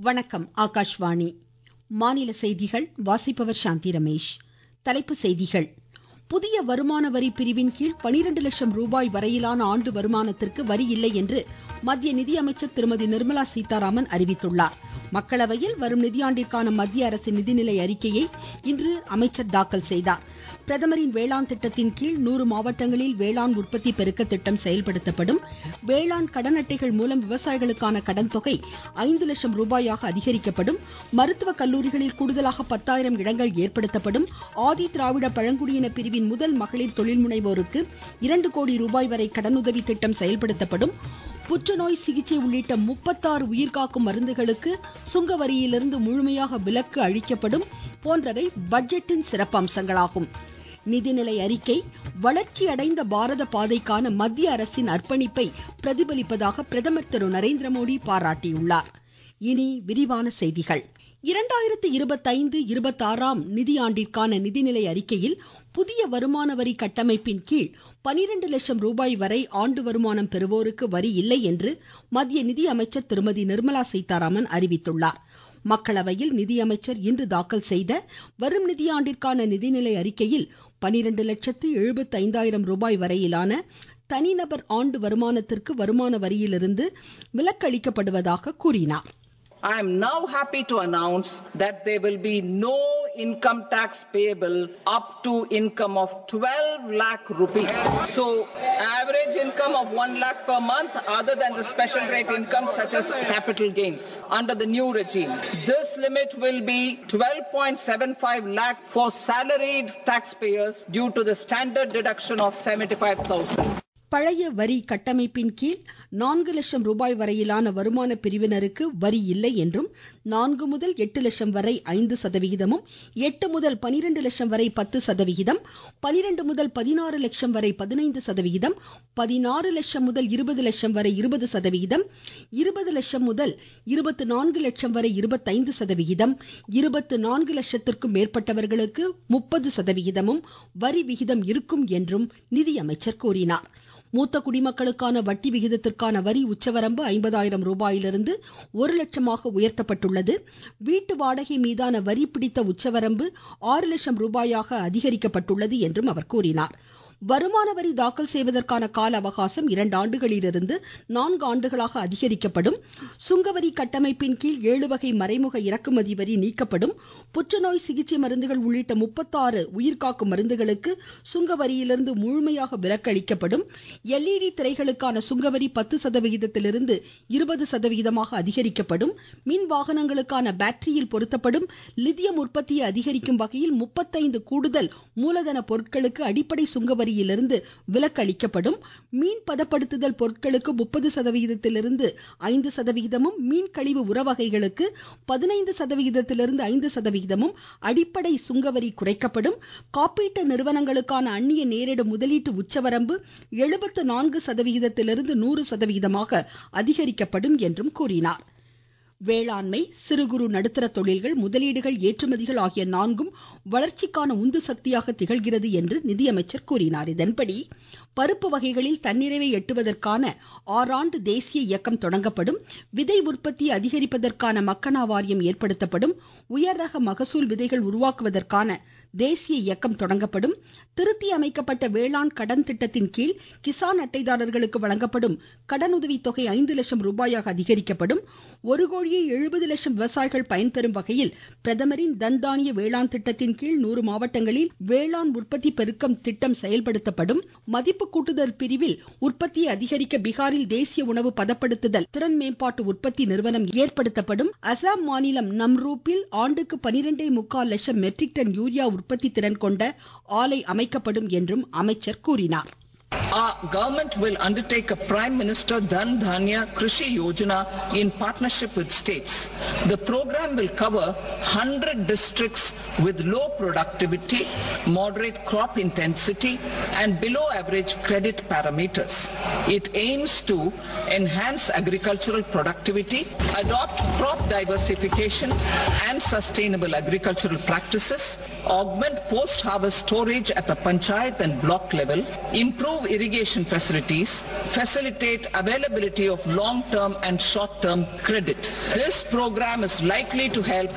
வணக்கம் ஆகாஷ்வாணி மாநில செய்திகள் வாசிப்பவர் சாந்தி ரமேஷ் தலைப்புச் செய்திகள் புதிய வருமான வரி பிரிவின் கீழ் பனிரெண்டு லட்சம் ரூபாய் வரையிலான ஆண்டு வருமானத்திற்கு வரி இல்லை என்று மத்திய நிதியமைச்சர் திருமதி நிர்மலா சீதாராமன் அறிவித்துள்ளார் மக்களவையில் வரும் நிதியாண்டிற்கான மத்திய அரசின் நிதிநிலை அறிக்கையை இன்று அமைச்சர் தாக்கல் செய்தார் பிரதமரின் வேளாண் திட்டத்தின் கீழ் நூறு மாவட்டங்களில் வேளாண் உற்பத்தி பெருக்க திட்டம் செயல்படுத்தப்படும் வேளாண் கடன் அட்டைகள் மூலம் விவசாயிகளுக்கான கடன் தொகை ஐந்து லட்சம் ரூபாயாக அதிகரிக்கப்படும் மருத்துவ கல்லூரிகளில் கூடுதலாக பத்தாயிரம் இடங்கள் ஏற்படுத்தப்படும் ஆதி திராவிட பழங்குடியின பிரிவின் முதல் மகளிர் தொழில் முனைவோருக்கு இரண்டு கோடி ரூபாய் வரை கடனுதவி திட்டம் செயல்படுத்தப்படும் புற்றுநோய் சிகிச்சை உள்ளிட்ட முப்பத்தாறு உயிர்காக்கும் மருந்துகளுக்கு சுங்க வரியிலிருந்து முழுமையாக விலக்கு அளிக்கப்படும் போன்றவை பட்ஜெட்டின் சிறப்பம்சங்களாகும் நிதிநிலை அறிக்கை வளர்ச்சி அடைந்த பாரத பாதைக்கான மத்திய அரசின் அர்ப்பணிப்பை பிரதிபலிப்பதாக பிரதமர் திரு நரேந்திர மோடி பாராட்டியுள்ளார் இனி விரிவான செய்திகள் இரண்டாயிரத்து இருபத்தைந்து இருபத்தாறாம் நிதியாண்டிற்கான நிதிநிலை அறிக்கையில் புதிய வருமான வரி கட்டமைப்பின் கீழ் பனிரெண்டு லட்சம் ரூபாய் வரை ஆண்டு வருமானம் பெறுவோருக்கு வரி இல்லை என்று மத்திய நிதி அமைச்சர் திருமதி நிர்மலா சீதாராமன் அறிவித்துள்ளார் மக்களவையில் நிதியமைச்சர் இன்று தாக்கல் செய்த வரும் நிதியாண்டிற்கான நிதிநிலை அறிக்கையில் பனிரெண்டு லட்சத்து எழுபத்தி ஐந்தாயிரம் ரூபாய் வரையிலான தனிநபர் ஆண்டு வருமானத்திற்கு வருமான வரியிலிருந்து விலக்களிக்கப்படுவதாக கூறினார் I am now happy to announce that there will be no income tax payable up to income of 12 lakh rupees. So average income of 1 lakh per month other than the special rate income such as capital gains under the new regime. This limit will be 12.75 lakh for salaried taxpayers due to the standard deduction of 75,000. பழைய வரி கட்டமைப்பின் கீழ் நான்கு லட்சம் ரூபாய் வரையிலான வருமான பிரிவினருக்கு வரி இல்லை என்றும் நான்கு முதல் எட்டு லட்சம் வரை ஐந்து சதவிகிதமும் எட்டு முதல் பனிரெண்டு லட்சம் வரை பத்து சதவிகிதம் பனிரெண்டு முதல் பதினாறு லட்சம் வரை பதினைந்து சதவிகிதம் பதினாறு லட்சம் முதல் இருபது லட்சம் வரை இருபது சதவிகிதம் இருபது லட்சம் முதல் இருபத்தி நான்கு லட்சம் வரை இருபத்தைந்து சதவிகிதம் இருபத்தி நான்கு லட்சத்திற்கும் மேற்பட்டவர்களுக்கு முப்பது சதவிகிதமும் வரி விகிதம் இருக்கும் என்றும் நிதியமைச்சர் கூறினார் மூத்த குடிமக்களுக்கான வட்டி விகிதத்திற்கான வரி உச்சவரம்பு ஐம்பதாயிரம் ரூபாயிலிருந்து ஒரு லட்சமாக உயர்த்தப்பட்டுள்ளது வீட்டு வாடகை மீதான வரி பிடித்த உச்சவரம்பு ஆறு லட்சம் ரூபாயாக அதிகரிக்கப்பட்டுள்ளது என்றும் அவர் கூறினார் வருமான வரி தாக்கல் செய்வதற்கான கால அவகாசம் இரண்டு ஆண்டுகளிலிருந்து நான்கு ஆண்டுகளாக அதிகரிக்கப்படும் சுங்கவரி கட்டமைப்பின் கீழ் ஏழு வகை மறைமுக இறக்குமதி வரி நீக்கப்படும் புற்றுநோய் சிகிச்சை மருந்துகள் உள்ளிட்ட முப்பத்தாறு உயிர்காக்கும் மருந்துகளுக்கு சுங்க வரியிலிருந்து முழுமையாக விலக்கு அளிக்கப்படும் எல்இடி திரைகளுக்கான சுங்கவரி பத்து சதவிகிதத்திலிருந்து இருபது சதவிகிதமாக அதிகரிக்கப்படும் மின் வாகனங்களுக்கான பேட்டரியில் பொருத்தப்படும் லித்தியம் உற்பத்தியை அதிகரிக்கும் வகையில் முப்பத்தைந்து கூடுதல் மூலதன பொருட்களுக்கு அடிப்படை சுங்கவரி வரியிலிருந்து விலக்கு அளிக்கப்படும் மீன் பதப்படுத்துதல் பொருட்களுக்கு முப்பது சதவிகிதத்திலிருந்து ஐந்து சதவிகிதமும் மீன் கழிவு உரவகைகளுக்கு பதினைந்து சதவிகிதத்திலிருந்து ஐந்து சதவிகிதமும் அடிப்படை சுங்கவரி குறைக்கப்படும் காப்பீட்டு நிறுவனங்களுக்கான அந்நிய நேரிட முதலீட்டு உச்சவரம்பு எழுபத்து நான்கு சதவிகிதத்திலிருந்து நூறு சதவிகிதமாக அதிகரிக்கப்படும் என்றும் கூறினார் வேளாண்மை சிறு குறு நடுத்தர தொழில்கள் முதலீடுகள் ஏற்றுமதிகள் ஆகிய நான்கும் வளர்ச்சிக்கான உந்து சக்தியாக திகழ்கிறது என்று நிதியமைச்சர் கூறினார் இதன்படி பருப்பு வகைகளில் தன்னிறைவை எட்டுவதற்கான ஆறாண்டு தேசிய இயக்கம் தொடங்கப்படும் விதை உற்பத்தியை அதிகரிப்பதற்கான மக்கனா வாரியம் ஏற்படுத்தப்படும் உயர் ரக மகசூல் விதைகள் உருவாக்குவதற்கான தேசிய இயக்கம் தொடங்கப்படும் திருத்தி அமைக்கப்பட்ட வேளாண் கடன் திட்டத்தின் கீழ் கிசான் அட்டைதாரர்களுக்கு வழங்கப்படும் கடனுதவி தொகை ஐந்து லட்சம் ரூபாயாக அதிகரிக்கப்படும் ஒரு கோடியே எழுபது லட்சம் விவசாயிகள் பயன்பெறும் வகையில் பிரதமரின் தன்தானிய வேளாண் திட்டத்தின் கீழ் நூறு மாவட்டங்களில் வேளாண் உற்பத்தி பெருக்கம் திட்டம் செயல்படுத்தப்படும் மதிப்பு கூட்டுதல் பிரிவில் உற்பத்தியை அதிகரிக்க பீகாரில் தேசிய உணவு பதப்படுத்துதல் திறன் மேம்பாட்டு உற்பத்தி நிறுவனம் ஏற்படுத்தப்படும் அசாம் மாநிலம் நம்ரூப்பில் ஆண்டுக்கு பனிரெண்டே முக்கால் லட்சம் மெட்ரிக் டன் யூரியா உற்பத்தி திறன் கொண்ட ஆலை அமைக்கப்படும் என்றும் அமைச்சர் கூறினார் Our government will undertake a Prime Minister Dhan Dhanya Krishi Yojana in partnership with states. The program will cover 100 districts with low productivity, moderate crop intensity and below average credit parameters. It aims to enhance agricultural productivity, adopt crop diversification and sustainable agricultural practices, augment post-harvest storage at the panchayat and block level, improve irrigation facilities, facilitate availability of long-term and short-term credit. This program is likely to help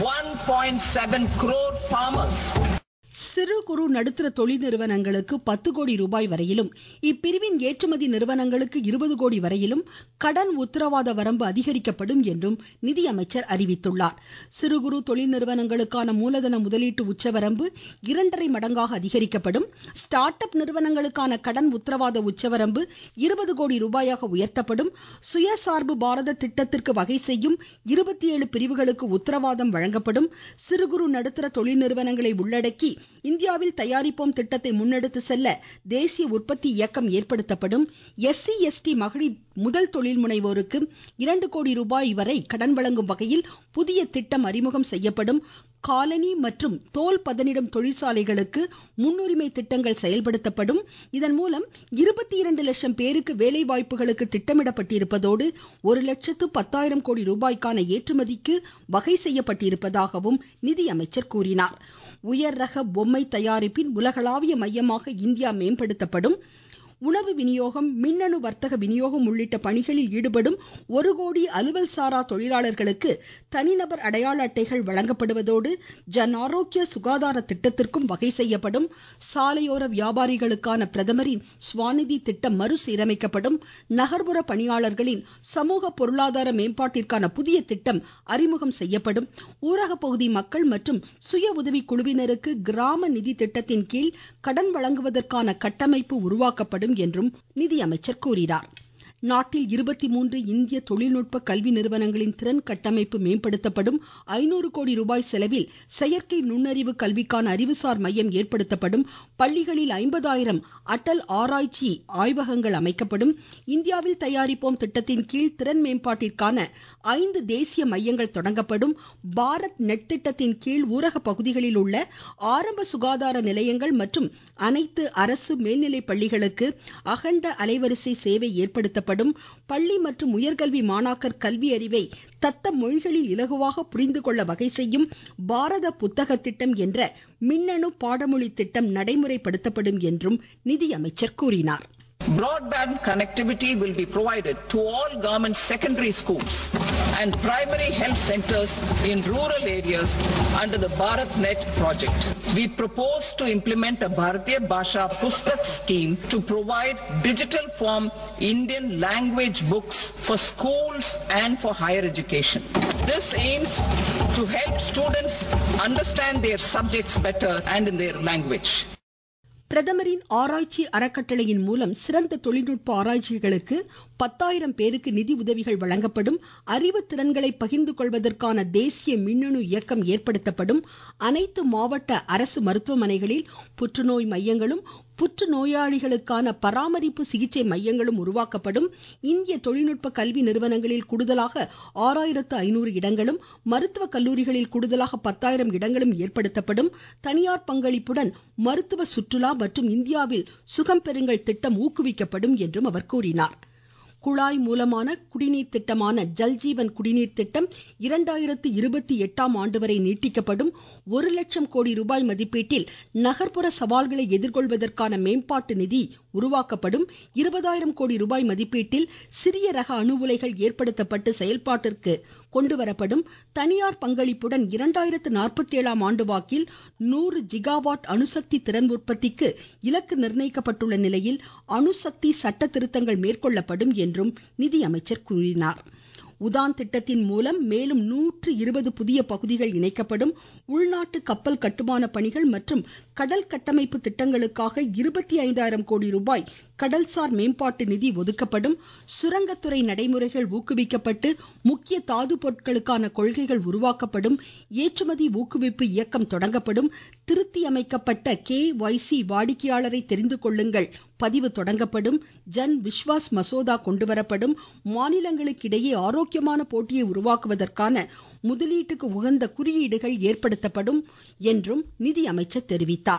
1.7 crore farmers. சிறு குறு நடுத்தர தொழில் நிறுவனங்களுக்கு பத்து கோடி ரூபாய் வரையிலும் இப்பிரிவின் ஏற்றுமதி நிறுவனங்களுக்கு இருபது கோடி வரையிலும் கடன் உத்தரவாத வரம்பு அதிகரிக்கப்படும் என்றும் நிதியமைச்சர் அறிவித்துள்ளார் சிறு குறு தொழில் நிறுவனங்களுக்கான மூலதன முதலீட்டு உச்சவரம்பு இரண்டரை மடங்காக அதிகரிக்கப்படும் ஸ்டார்ட் அப் நிறுவனங்களுக்கான கடன் உத்தரவாத உச்சவரம்பு இருபது கோடி ரூபாயாக உயர்த்தப்படும் சுயசார்பு பாரத திட்டத்திற்கு வகை செய்யும் இருபத்தி ஏழு பிரிவுகளுக்கு உத்தரவாதம் வழங்கப்படும் சிறு குறு நடுத்தர தொழில் நிறுவனங்களை உள்ளடக்கி இந்தியாவில் தயாரிப்போம் திட்டத்தை முன்னெடுத்து செல்ல தேசிய உற்பத்தி இயக்கம் ஏற்படுத்தப்படும் எஸ்சி எஸ்டி மகளிர் முதல் தொழில் முனைவோருக்கு இரண்டு கோடி ரூபாய் வரை கடன் வழங்கும் வகையில் புதிய திட்டம் அறிமுகம் செய்யப்படும் காலனி மற்றும் தோல் பதனிடும் தொழிற்சாலைகளுக்கு முன்னுரிமை திட்டங்கள் செயல்படுத்தப்படும் இதன் மூலம் இருபத்தி இரண்டு லட்சம் பேருக்கு வேலை வாய்ப்புகளுக்கு திட்டமிடப்பட்டிருப்பதோடு ஒரு லட்சத்து பத்தாயிரம் கோடி ரூபாய்க்கான ஏற்றுமதிக்கு வகை செய்யப்பட்டிருப்பதாகவும் நிதியமைச்சர் கூறினார் உயர் ரக பொம்மை தயாரிப்பின் உலகளாவிய மையமாக இந்தியா மேம்படுத்தப்படும் உணவு விநியோகம் மின்னணு வர்த்தக விநியோகம் உள்ளிட்ட பணிகளில் ஈடுபடும் ஒரு கோடி அலுவல் சாரா தொழிலாளர்களுக்கு தனிநபர் அடையாள அட்டைகள் வழங்கப்படுவதோடு ஜன் ஆரோக்கிய சுகாதார திட்டத்திற்கும் வகை செய்யப்படும் சாலையோர வியாபாரிகளுக்கான பிரதமரின் ஸ்வாநிதி திட்டம் மறுசீரமைக்கப்படும் நகர்ப்புற பணியாளர்களின் சமூக பொருளாதார மேம்பாட்டிற்கான புதிய திட்டம் அறிமுகம் செய்யப்படும் ஊரக பகுதி மக்கள் மற்றும் சுய உதவி குழுவினருக்கு கிராம நிதி திட்டத்தின் கீழ் கடன் வழங்குவதற்கான கட்டமைப்பு உருவாக்கப்படும் என்றும் நிதியமைச்சர் கூறினார் நாட்டில் இருபத்தி மூன்று இந்திய தொழில்நுட்ப கல்வி நிறுவனங்களின் திறன் கட்டமைப்பு மேம்படுத்தப்படும் ஐநூறு கோடி ரூபாய் செலவில் செயற்கை நுண்ணறிவு கல்விக்கான அறிவுசார் மையம் ஏற்படுத்தப்படும் பள்ளிகளில் ஐம்பதாயிரம் அடல் ஆராய்ச்சி ஆய்வகங்கள் அமைக்கப்படும் இந்தியாவில் தயாரிப்போம் திட்டத்தின் கீழ் திறன் மேம்பாட்டிற்கான ஐந்து தேசிய மையங்கள் தொடங்கப்படும் பாரத் நெட் திட்டத்தின் கீழ் ஊரக பகுதிகளில் உள்ள ஆரம்ப சுகாதார நிலையங்கள் மற்றும் அனைத்து அரசு மேல்நிலை பள்ளிகளுக்கு அகண்ட அலைவரிசை சேவை ஏற்படுத்தப்படும் பள்ளி மற்றும் உயர்கல்வி மாணாக்கர் கல்வி அறிவை தத்தம் மொழிகளில் இலகுவாக புரிந்து கொள்ள வகை செய்யும் பாரத புத்தக திட்டம் என்ற மின்னணு பாடமொழி திட்டம் நடைமுறைப்படுத்தப்படும் என்றும் நிதியமைச்சர் கூறினார் Broadband connectivity will be provided to all government secondary schools and primary health centers in rural areas under the BharatNet project. We propose to implement a Bharatiya Bhasha Pustak scheme to provide digital form Indian language books for schools and for higher education. This aims to help students understand their subjects better and in their language. பிரதமரின் ஆராய்ச்சி அறக்கட்டளையின் மூலம் சிறந்த தொழில்நுட்ப ஆராய்ச்சிகளுக்கு பத்தாயிரம் பேருக்கு நிதி உதவிகள் வழங்கப்படும் அறிவு திறன்களை பகிர்ந்து கொள்வதற்கான தேசிய மின்னணு இயக்கம் ஏற்படுத்தப்படும் அனைத்து மாவட்ட அரசு மருத்துவமனைகளில் புற்றுநோய் மையங்களும் புற்று நோயாளிகளுக்கான பராமரிப்பு சிகிச்சை மையங்களும் உருவாக்கப்படும் இந்திய தொழில்நுட்ப கல்வி நிறுவனங்களில் கூடுதலாக ஆறாயிரத்து ஐநூறு இடங்களும் மருத்துவ கல்லூரிகளில் கூடுதலாக பத்தாயிரம் இடங்களும் ஏற்படுத்தப்படும் தனியார் பங்களிப்புடன் மருத்துவ சுற்றுலா மற்றும் இந்தியாவில் சுகம் பெறுங்கள் திட்டம் ஊக்குவிக்கப்படும் என்றும் அவர் கூறினார் குழாய் மூலமான குடிநீர் திட்டமான ஜல்ஜீவன் குடிநீர் திட்டம் இரண்டாயிரத்து இருபத்தி எட்டாம் ஆண்டு வரை நீட்டிக்கப்படும் ஒரு லட்சம் கோடி ரூபாய் மதிப்பீட்டில் நகர்ப்புற சவால்களை எதிர்கொள்வதற்கான மேம்பாட்டு நிதி உருவாக்கப்படும் இருபதாயிரம் கோடி ரூபாய் மதிப்பீட்டில் சிறிய ரக அணு உலைகள் ஏற்படுத்தப்பட்டு செயல்பாட்டிற்கு கொண்டுவரப்படும் தனியார் பங்களிப்புடன் இரண்டாயிரத்து நாற்பத்தி ஏழாம் ஆண்டு வாக்கில் நூறு ஜிகாவாட் அணுசக்தி திறன் உற்பத்திக்கு இலக்கு நிர்ணயிக்கப்பட்டுள்ள நிலையில் அணுசக்தி சட்ட திருத்தங்கள் மேற்கொள்ளப்படும் என்றும் நிதியமைச்சர் கூறினார் உதான் திட்டத்தின் மூலம் மேலும் நூற்று இருபது புதிய பகுதிகள் இணைக்கப்படும் உள்நாட்டு கப்பல் கட்டுமான பணிகள் மற்றும் கடல் கட்டமைப்பு திட்டங்களுக்காக இருபத்தி ஐந்தாயிரம் கோடி ரூபாய் கடல்சார் மேம்பாட்டு நிதி ஒதுக்கப்படும் சுரங்கத்துறை நடைமுறைகள் ஊக்குவிக்கப்பட்டு முக்கிய தாது பொருட்களுக்கான கொள்கைகள் உருவாக்கப்படும் ஏற்றுமதி ஊக்குவிப்பு இயக்கம் தொடங்கப்படும் திருத்தி அமைக்கப்பட்ட கே ஒய்சி வாடிக்கையாளரை தெரிந்து கொள்ளுங்கள் பதிவு தொடங்கப்படும் ஜன் விஸ்வாஸ் மசோதா கொண்டுவரப்படும் மாநிலங்களுக்கு இடையே ஆரோக்கியமான போட்டியை உருவாக்குவதற்கான முதலீட்டுக்கு உகந்த குறியீடுகள் ஏற்படுத்தப்படும் என்றும் நிதியமைச்சர் தெரிவித்தார்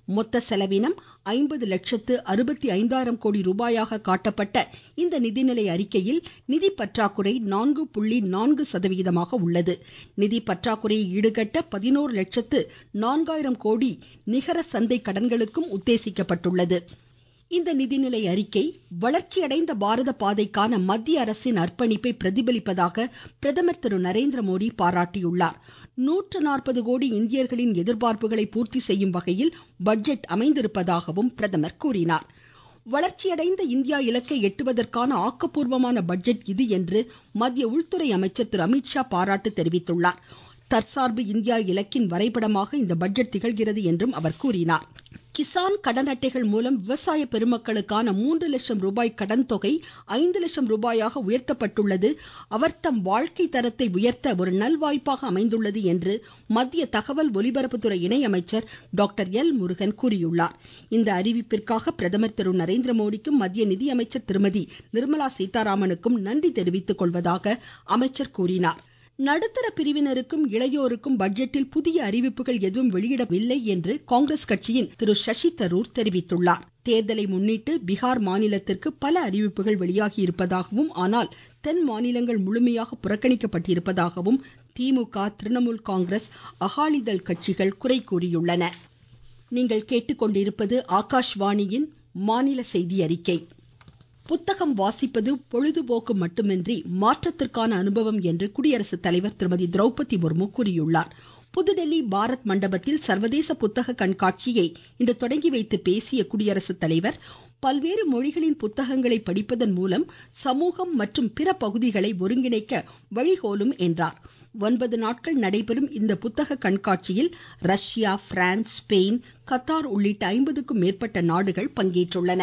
மொத்த செலவினம் ஐம்பது லட்சத்து அறுபத்தி ஐந்தாயிரம் கோடி ரூபாயாக காட்டப்பட்ட இந்த நிதிநிலை அறிக்கையில் நிதி பற்றாக்குறை நான்கு புள்ளி நான்கு சதவிகிதமாக உள்ளது நிதி பற்றாக்குறையை ஈடுகட்ட பதினோரு லட்சத்து நான்காயிரம் கோடி நிகர சந்தை கடன்களுக்கும் உத்தேசிக்கப்பட்டுள்ளது இந்த நிதிநிலை அறிக்கை வளர்ச்சியடைந்த பாரத பாதைக்கான மத்திய அரசின் அர்ப்பணிப்பை பிரதிபலிப்பதாக பிரதமர் திரு நரேந்திர மோடி பாராட்டியுள்ளார் நூற்று நாற்பது கோடி இந்தியர்களின் எதிர்பார்ப்புகளை பூர்த்தி செய்யும் வகையில் பட்ஜெட் அமைந்திருப்பதாகவும் பிரதமர் கூறினார் வளர்ச்சியடைந்த இந்தியா இலக்கை எட்டுவதற்கான ஆக்கப்பூர்வமான பட்ஜெட் இது என்று மத்திய உள்துறை அமைச்சர் திரு அமித்ஷா பாராட்டு தெரிவித்துள்ளார் தற்சார்பு இந்தியா இலக்கின் வரைபடமாக இந்த பட்ஜெட் திகழ்கிறது என்றும் அவர் கூறினார் கிசான் கடன் அட்டைகள் மூலம் விவசாய பெருமக்களுக்கான மூன்று லட்சம் ரூபாய் கடன் தொகை ஐந்து லட்சம் ரூபாயாக உயர்த்தப்பட்டுள்ளது அவர் தம் வாழ்க்கை தரத்தை உயர்த்த ஒரு நல்வாய்ப்பாக அமைந்துள்ளது என்று மத்திய தகவல் ஒலிபரப்புத்துறை இணையமைச்சர் டாக்டர் எல் முருகன் கூறியுள்ளார் இந்த அறிவிப்பிற்காக பிரதமர் திரு நரேந்திர மோடிக்கும் மத்திய நிதியமைச்சர் திருமதி நிர்மலா சீதாராமனுக்கும் நன்றி தெரிவித்துக் கொள்வதாக அமைச்சர் கூறினார் நடுத்தர பிரிவினருக்கும் இளையோருக்கும் பட்ஜெட்டில் புதிய அறிவிப்புகள் எதுவும் வெளியிடவில்லை என்று காங்கிரஸ் கட்சியின் திரு சசி தரூர் தெரிவித்துள்ளார் தேர்தலை முன்னிட்டு பீகார் மாநிலத்திற்கு பல அறிவிப்புகள் வெளியாகி இருப்பதாகவும் ஆனால் தென் மாநிலங்கள் முழுமையாக புறக்கணிக்கப்பட்டிருப்பதாகவும் திமுக திரிணாமுல் காங்கிரஸ் அகாலிதள் கட்சிகள் குறை கூறியுள்ளன நீங்கள் கேட்டுக்கொண்டிருப்பது ஆகாஷ்வாணியின் மாநில செய்தி அறிக்கை புத்தகம் வாசிப்பது பொழுதுபோக்கு மட்டுமின்றி மாற்றத்திற்கான அனுபவம் என்று குடியரசுத் தலைவர் திருமதி திரௌபதி முர்மு கூறியுள்ளார் புதுடெல்லி பாரத் மண்டபத்தில் சர்வதேச புத்தக கண்காட்சியை இன்று தொடங்கி வைத்து பேசிய குடியரசுத் தலைவர் பல்வேறு மொழிகளின் புத்தகங்களை படிப்பதன் மூலம் சமூகம் மற்றும் பிற பகுதிகளை ஒருங்கிணைக்க வழிகோலும் என்றார் ஒன்பது நாட்கள் நடைபெறும் இந்த புத்தக கண்காட்சியில் ரஷ்யா பிரான்ஸ் ஸ்பெயின் கத்தார் உள்ளிட்ட ஐம்பதுக்கும் மேற்பட்ட நாடுகள் பங்கேற்றுள்ளன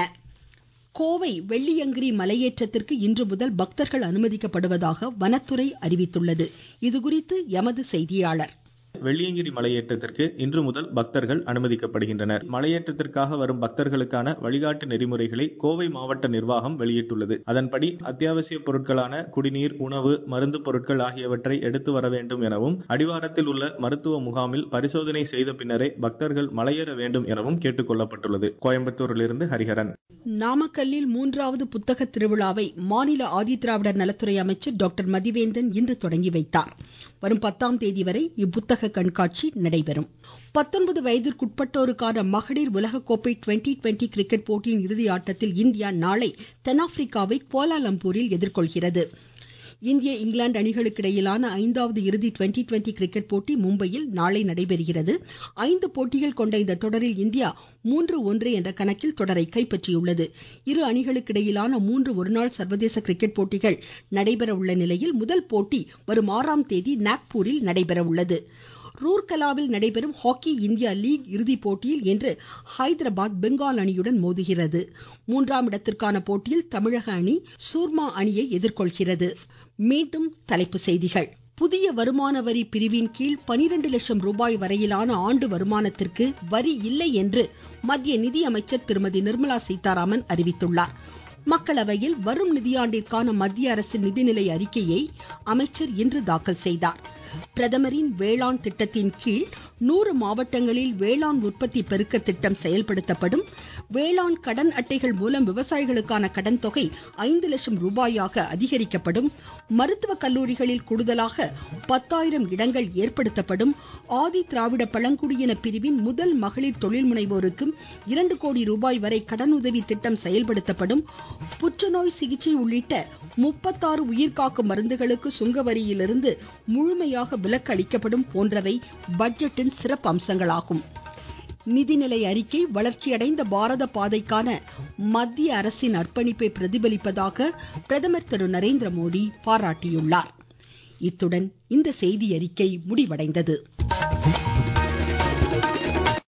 கோவை வெள்ளியங்கிரி மலையேற்றத்திற்கு இன்று முதல் பக்தர்கள் அனுமதிக்கப்படுவதாக வனத்துறை அறிவித்துள்ளது இதுகுறித்து எமது செய்தியாளர் வெள்ளியங்கிரி மலையேற்றத்திற்கு இன்று முதல் பக்தர்கள் அனுமதிக்கப்படுகின்றனர் மலையேற்றத்திற்காக வரும் பக்தர்களுக்கான வழிகாட்டு நெறிமுறைகளை கோவை மாவட்ட நிர்வாகம் வெளியிட்டுள்ளது அதன்படி அத்தியாவசிய பொருட்களான குடிநீர் உணவு மருந்து பொருட்கள் ஆகியவற்றை எடுத்து வர வேண்டும் எனவும் அடிவாரத்தில் உள்ள மருத்துவ முகாமில் பரிசோதனை செய்த பின்னரே பக்தர்கள் மலையேற வேண்டும் எனவும் கேட்டுக் கொள்ளப்பட்டுள்ளது கோயம்புத்தூரிலிருந்து ஹரிஹரன் நாமக்கல்லில் மூன்றாவது புத்தக திருவிழாவை மாநில ஆதிதிராவிடர் நலத்துறை அமைச்சர் டாக்டர் மதிவேந்தன் இன்று தொடங்கி வைத்தார் வரும் பத்தாம் தேதி வரை இப்புத்தக கண்காட்சி நடைபெறும் பத்தொன்பது வயதிற்குட்பட்டோருக்கான மகளிர் உலகக்கோப்பை டுவெண்டி டுவெண்டி கிரிக்கெட் போட்டியின் இறுதி ஆட்டத்தில் இந்தியா நாளை தென்னாப்பிரிக்காவை கோலாலம்பூரில் எதிர்கொள்கிறது இந்திய இங்கிலாந்து அணிகளுக்கு இடையிலான ஐந்தாவது இறுதி டுவெண்டி டுவெண்டி கிரிக்கெட் போட்டி மும்பையில் நாளை நடைபெறுகிறது ஐந்து போட்டிகள் கொண்ட இந்த தொடரில் இந்தியா மூன்று ஒன்று என்ற கணக்கில் தொடரை கைப்பற்றியுள்ளது இரு அணிகளுக்கு இடையிலான மூன்று ஒருநாள் சர்வதேச கிரிக்கெட் போட்டிகள் நடைபெற உள்ள நிலையில் முதல் போட்டி வரும் ஆறாம் தேதி நாக்பூரில் நடைபெற உள்ளது ரூர்கலாவில் நடைபெறும் ஹாக்கி இந்தியா லீக் இறுதிப் போட்டியில் இன்று ஹைதராபாத் பெங்கால் அணியுடன் மோதுகிறது மூன்றாம் இடத்திற்கான போட்டியில் தமிழக அணி சூர்மா அணியை எதிர்கொள்கிறது மீண்டும் தலைப்பு செய்திகள் புதிய வருமான வரி பிரிவின் கீழ் பனிரெண்டு லட்சம் ரூபாய் வரையிலான ஆண்டு வருமானத்திற்கு வரி இல்லை என்று மத்திய நிதியமைச்சர் திருமதி நிர்மலா சீதாராமன் அறிவித்துள்ளார் மக்களவையில் வரும் நிதியாண்டிற்கான மத்திய அரசின் நிதிநிலை அறிக்கையை அமைச்சர் இன்று தாக்கல் செய்தார் பிரதமரின் வேளாண் திட்டத்தின் கீழ் நூறு மாவட்டங்களில் வேளாண் உற்பத்தி பெருக்க திட்டம் செயல்படுத்தப்படும் வேளாண் கடன் அட்டைகள் மூலம் விவசாயிகளுக்கான கடன் தொகை ஐந்து லட்சம் ரூபாயாக அதிகரிக்கப்படும் மருத்துவ கல்லூரிகளில் கூடுதலாக பத்தாயிரம் இடங்கள் ஏற்படுத்தப்படும் ஆதி திராவிட பழங்குடியின பிரிவின் முதல் மகளிர் தொழில் முனைவோருக்கு இரண்டு கோடி ரூபாய் வரை கடனுதவி திட்டம் செயல்படுத்தப்படும் புற்றுநோய் சிகிச்சை உள்ளிட்ட முப்பத்தாறு உயிர்காக்கும் மருந்துகளுக்கு சுங்க வரியிலிருந்து முழுமையாக விலக்கு அளிக்கப்படும் போன்றவை பட்ஜெட்டின் சிறப்பு அம்சங்களாகும் நிதிநிலை அறிக்கை வளர்ச்சியடைந்த பாரத பாதைக்கான மத்திய அரசின் அர்ப்பணிப்பை பிரதிபலிப்பதாக பிரதமர் திரு நரேந்திர மோடி பாராட்டியுள்ளார் இத்துடன் இந்த செய்தி அறிக்கை முடிவடைந்தது